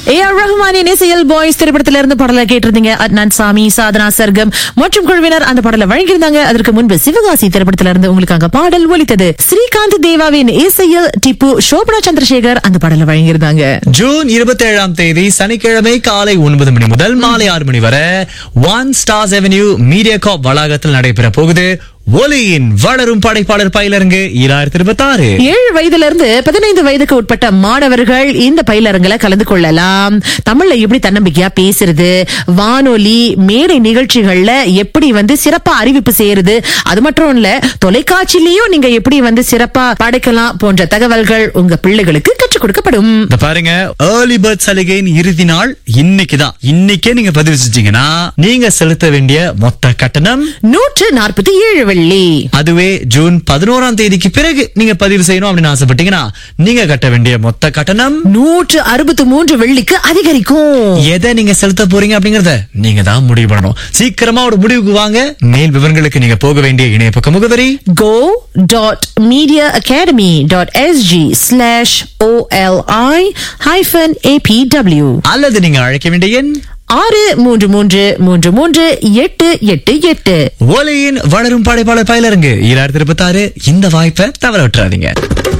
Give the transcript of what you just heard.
A R ரஹ்மானின் இசையில் boys திரைப்படத்தில இருந்து பாடலை கேட்டிருந்தீங்க அட்னான் சாமி சாதனா சர்க்கம் மற்றும் குழுவினர் அந்த பாடலை வழங்கியிருந்தாங்க அதற்கு முன்பு சிவகாசி திரைப்படத்தில இருந்து உங்களுக்காக பாடல் ஒலித்தது ஸ்ரீகாந்த் தேவாவின் இசையில் டிப்பு சோபனா சந்திரசேகர் அந்த பாடலை வழங்கியிருந்தாங்க ஜூன் இருபத்தி ஏழாம் தேதி சனிக்கிழமை காலை ஒன்பது மணி முதல் மாலை ஆறு மணி வரை one stars avenue media corp வளாகத்தில் நடைபெற போகுது ஒலியின் வளரும் படைப்பாளர் பயிலரங்கு ஈராயிரத்தி இருபத்தி ஆறு ஏழு வயதுல இருந்து பதினைந்து வயதுக்கு உட்பட்ட மாணவர்கள் இந்த பயிலரங்குல கலந்து கொள்ளலாம் தமிழ்ல எப்படி தன்னம்பிக்கையா பேசுறது வானொலி மேடை நிகழ்ச்சிகள்ல எப்படி வந்து சிறப்பா அறிவிப்பு செய்யறது அது மட்டும் இல்ல தொலைக்காட்சியிலயும் நீங்க எப்படி வந்து சிறப்பா படைக்கலாம் போன்ற தகவல்கள் உங்க பிள்ளைகளுக்கு கற்றுக் கொடுக்கப்படும் இந்த பாருங்க ஏர்லி பர்த் சலுகையின் இறுதி நாள் இன்னைக்கு தான் இன்னைக்கே நீங்க பதிவு செஞ்சீங்கன்னா நீங்க செலுத்த வேண்டிய மொத்த கட்டணம் நூற்று நாற்பத்தி ஏழு வெள்ளி அதுவே ஜூன் பதினோராம் தேதிக்கு பிறகு நீங்க பதிவு செய்யணும் அப்படின்னு ஆசைப்பட்டீங்கன்னா நீங்க கட்ட வேண்டிய மொத்த கட்டணம் நூற்று அறுபத்தி மூன்று வெள்ளிக்கு அதிகரிக்கும் எதை நீங்க செலுத்த போறீங்க அப்படிங்கறத நீங்க தான் முடிவு பண்ணணும் சீக்கிரமா ஒரு முடிவுக்கு வாங்க மேல் விவரங்களுக்கு நீங்க போக வேண்டிய இணைய பக்க முகவரி go.mediaacademy.sg slash OLI hyphen APW அல்லது நீங்க அழைக்க வேண்டிய எண் ஆறு மூன்று மூன்று மூன்று மூன்று எட்டு எட்டு எட்டு ஒலியின் வளரும் படைப்பாளர் பயிலரங்கு ஈராயிரத்தி இருபத்தி ஆறு இந்த வாய்ப்பை தவற விட்டுறாதீங்க